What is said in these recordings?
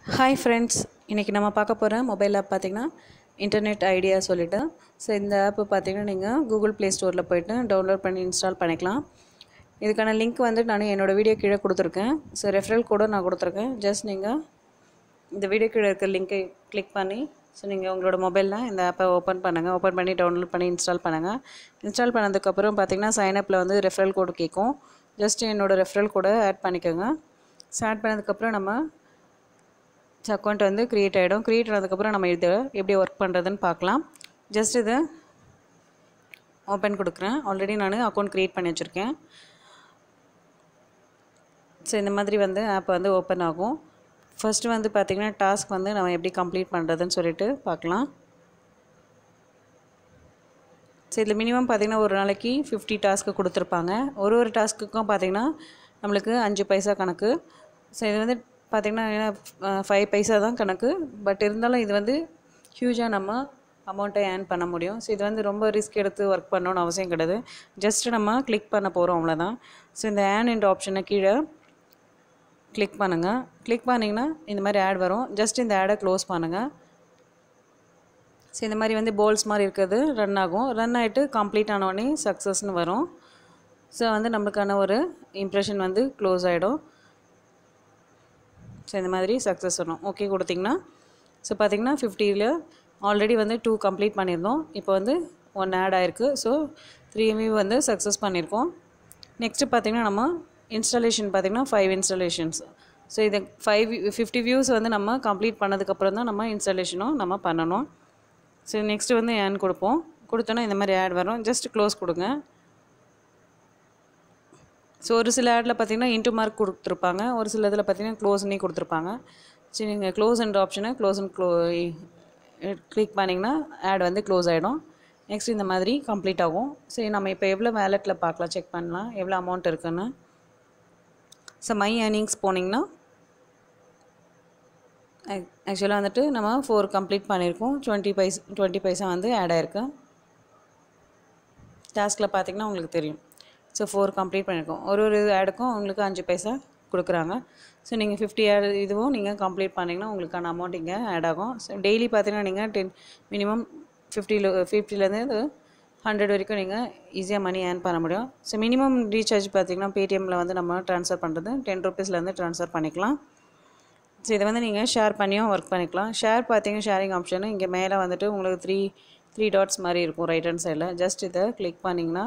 hi friends இன்றைக்கி நம்ம பார்க்க போகிற மொபைல் ஆப் பார்த்திங்கன்னா இன்டர்நெட் ஐடியா சொல்லிட்டு ஸோ இந்த ஆப்பு பார்த்திங்கன்னா நீங்கள் கூகுள் ப்ளே ஸ்டோரில் போயிட்டு டவுன்லோட் பண்ணி இன்ஸ்டால் பண்ணிக்கலாம் இதுக்கான லிங்க் வந்து நான் என்னோடய வீடியோ கீழே கொடுத்துருக்கேன் ஸோ ரெஃபரல் கூட நான் கொடுத்துருக்கேன் ஜஸ்ட் நீங்கள் இந்த வீடியோ கீழே இருக்க லிங்க்கை கிளிக் பண்ணி ஸோ நீங்கள் உங்களோட மொபைலில் இந்த ஆப்பை ஓப்பன் பண்ணுங்கள் ஓப்பன் பண்ணி டவுன்லோட் பண்ணி இன்ஸ்டால் பண்ணுங்கள் இன்ஸ்டால் பண்ணதுக்கப்புறம் பார்த்தீங்கன்னா சைனப்பில் வந்து ரெஃபரல் கோடு கேட்கும் ஜஸ்ட் என்னோடய ரெஃபரல் கோடை ஆட் பண்ணிக்கோங்க ஸோ ஆட் பண்ணதுக்கப்புறம் நம்ம அக்கௌண்ட் வந்து க்ரியேட் ஆகிடும் க்ரியேட் ஆனதுக்கப்புறம் நம்ம இது எப்படி ஒர்க் பண்ணுறதுன்னு பார்க்கலாம் ஜஸ்ட் இது ஓப்பன் கொடுக்குறேன் ஆல்ரெடி நான் அக்கௌண்ட் க்ரியேட் பண்ணி வச்சுருக்கேன் ஸோ இந்த மாதிரி வந்து ஆப் வந்து ஓப்பன் ஆகும் ஃபஸ்ட்டு வந்து பார்த்திங்கன்னா டாஸ்க் வந்து நம்ம எப்படி கம்ப்ளீட் பண்ணுறதுன்னு சொல்லிட்டு பார்க்கலாம் ஸோ இதில் மினிமம் பார்த்திங்கன்னா ஒரு நாளைக்கு ஃபிஃப்டி டாஸ்க்கு கொடுத்துருப்பாங்க ஒரு ஒரு டாஸ்க்குக்கும் பார்த்திங்கன்னா நம்மளுக்கு அஞ்சு பைசா கணக்கு ஸோ இது வந்து பார்த்திங்கன்னா ஃபைவ் பைசா தான் கணக்கு பட் இருந்தாலும் இது வந்து ஹியூஜாக நம்ம அமௌண்ட்டை ஏர்ன் பண்ண முடியும் ஸோ இது வந்து ரொம்ப ரிஸ்க் எடுத்து ஒர்க் பண்ணணும்னு அவசியம் கிடையாது ஜஸ்ட் நம்ம கிளிக் பண்ண போகிறோம் அவ்வளோதான் ஸோ இந்த ஏன் என்ற ஆப்ஷனை கீழே கிளிக் பண்ணுங்கள் கிளிக் பண்ணிங்கன்னா இந்த மாதிரி ஆட் வரும் ஜஸ்ட் இந்த ஆடை க்ளோஸ் பண்ணுங்கள் ஸோ இந்த மாதிரி வந்து போல்ஸ் மாதிரி இருக்கிறது ரன் ஆகும் ரன் ஆகிட்டு கம்ப்ளீட் ஆனோடனே சக்ஸஸ்னு வரும் ஸோ வந்து நம்மளுக்கான ஒரு இம்ப்ரெஷன் வந்து க்ளோஸ் ஆகிடும் ஸோ இந்த மாதிரி சக்ஸஸ் வரும் ஓகே கொடுத்திங்கன்னா ஸோ பார்த்திங்கன்னா ஃபிஃப்டியில் ஆல்ரெடி வந்து டூ கம்ப்ளீட் பண்ணியிருந்தோம் இப்போ வந்து ஒன் ஆட் ஆகிருக்கு ஸோ த்ரீ எம்வி வந்து சக்ஸஸ் பண்ணியிருக்கோம் நெக்ஸ்ட்டு பார்த்திங்கன்னா நம்ம இன்ஸ்டாலேஷன் பார்த்திங்கன்னா ஃபைவ் இன்ஸ்டாலேஷன்ஸ் ஸோ இது ஃபைவ் ஃபிஃப்டி வியூஸ் வந்து நம்ம கம்ப்ளீட் பண்ணதுக்கப்புறம் தான் நம்ம இன்ஸ்டாலேஷனும் நம்ம பண்ணணும் ஸோ நெக்ஸ்ட்டு வந்து ஏன் கொடுப்போம் கொடுத்தோன்னா இந்த மாதிரி ஆட் வரும் ஜஸ்ட் க்ளோஸ் கொடுங்க ஸோ ஒரு சில ஆடில் பார்த்தீங்கன்னா இன்ட்டு மார்க் கொடுத்துருப்பாங்க ஒரு சில இதில் பார்த்தீங்கன்னா க்ளோஸ்னே கொடுத்துருப்பாங்க சரி நீங்கள் க்ளோஸ் என்ற ஆப்ஷனை க்ளோஸ் அண்ட் க்ளோ கிளிக் பண்ணிங்கன்னா ஆட் வந்து க்ளோஸ் ஆகிடும் நெக்ஸ்ட் இந்த மாதிரி கம்ப்ளீட் ஆகும் சரி நம்ம இப்போ எவ்வளோ வேலெட்டில் பார்க்கலாம் செக் பண்ணலாம் எவ்வளோ அமௌண்ட் இருக்குன்னு ஸோ மை ஏர்னிங்ஸ் போனீங்கன்னா ஆக்சுவலாக வந்துட்டு நம்ம ஃபோர் கம்ப்ளீட் பண்ணியிருக்கோம் டுவெண்ட்டி பைஸ் டுவெண்ட்டி பைசா வந்து ஆட் ஆகிருக்கு டாஸ்கில் பார்த்திங்கன்னா உங்களுக்கு தெரியும் ஸோ ஃபோர் கம்ப்ளீட் பண்ணியிருக்கோம் ஒரு ஒரு ஆடுக்கும் உங்களுக்கு அஞ்சு பைசா கொடுக்குறாங்க ஸோ நீங்கள் ஃபிஃப்டி ஆட் இதுவும் நீங்கள் கம்ப்ளீட் பண்ணிங்கன்னா உங்களுக்கான அமௌண்ட் இங்கே ஆட் ஆகும் ஸோ டெய்லி பார்த்தீங்கன்னா நீங்கள் டென் மினிமம் ஃபிஃப்டியில் ஃபிஃப்டிலேருந்து ஹண்ட்ரட் வரைக்கும் நீங்கள் ஈஸியாக மணி ஏர்ன் பண்ண முடியும் ஸோ மினிமம் ரீசார்ஜ் பார்த்திங்கன்னா பேடிஎம்மில் வந்து நம்ம ட்ரான்ஸ்ஃபர் பண்ணுறது டென் ருபீஸ்லேருந்து ட்ரான்ஸ்ஃபர் பண்ணிக்கலாம் ஸோ இதை வந்து நீங்கள் ஷேர் பண்ணியும் ஒர்க் பண்ணிக்கலாம் ஷேர் பார்த்தீங்கன்னா ஷேரிங் ஆப்ஷனு இங்கே மேலே வந்துட்டு உங்களுக்கு த்ரீ த்ரீ டாட்ஸ் மாதிரி இருக்கும் ரைட் ஹேண்ட் சைடில் ஜஸ்ட் இதை கிளிக் பண்ணிங்கன்னா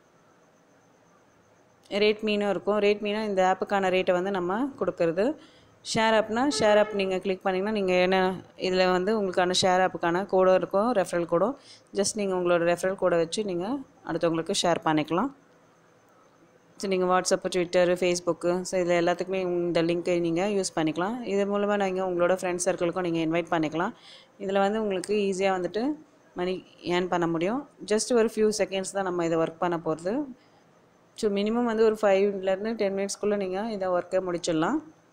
ரேட் மீனும் இருக்கும் ரேட் மீனும் இந்த ஆப்புக்கான ரேட்டை வந்து நம்ம கொடுக்குறது ஷேர் ஆப்னா ஷேர் ஆப் நீங்கள் கிளிக் பண்ணிங்கன்னா நீங்கள் என்ன இதில் வந்து உங்களுக்கான ஷேர் ஆப்புக்கான கோடும் இருக்கும் ரெஃபரல் கோடும் ஜஸ்ட் நீங்கள் உங்களோட ரெஃபரல் கோடை வச்சு நீங்கள் அடுத்தவங்களுக்கு ஷேர் பண்ணிக்கலாம் ஸோ நீங்கள் வாட்ஸ்அப்பு ட்விட்டரு ஃபேஸ்புக்கு ஸோ இதில் எல்லாத்துக்குமே இந்த லிங்க்கை நீங்கள் யூஸ் பண்ணிக்கலாம் இது மூலமாக நீங்கள் உங்களோட ஃப்ரெண்ட்ஸ் சர்க்கிளுக்கும் நீங்கள் இன்வைட் பண்ணிக்கலாம் இதில் வந்து உங்களுக்கு ஈஸியாக வந்துட்டு மணி ஏர்ன் பண்ண முடியும் ஜஸ்ட் ஒரு ஃபியூ செகண்ட்ஸ் தான் நம்ம இதை ஒர்க் பண்ண போகிறது ஸோ மினிமம் வந்து ஒரு ஃபைவ்லேருந்து டென் மினிட்ஸ்க்குள்ளே நீங்கள் இதை ஒர்க்கை முடிச்சிடலாம்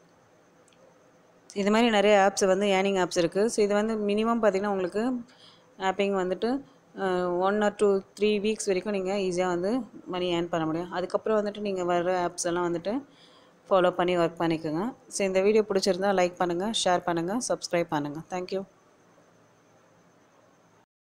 இது மாதிரி நிறைய ஆப்ஸ் வந்து ஏர்னிங் ஆப்ஸ் இருக்குது ஸோ இது வந்து மினிமம் பார்த்திங்கன்னா உங்களுக்கு ஆப்பிங் வந்துட்டு one or two three weeks வரைக்கும் நீங்கள் ஈஸியாக வந்து மணி ஏர்ன் பண்ண முடியும் அதுக்கப்புறம் வந்துட்டு நீங்கள் வர ஆப்ஸ் எல்லாம் வந்துட்டு ஃபாலோ பண்ணி ஒர்க் பண்ணிக்கோங்க ஸோ இந்த வீடியோ பிடிச்சிருந்தா லைக் பண்ணுங்கள் ஷேர் பண்ணுங்கள் சப்ஸ்கிரைப் பண்ணுங்கள் தேங்க்யூ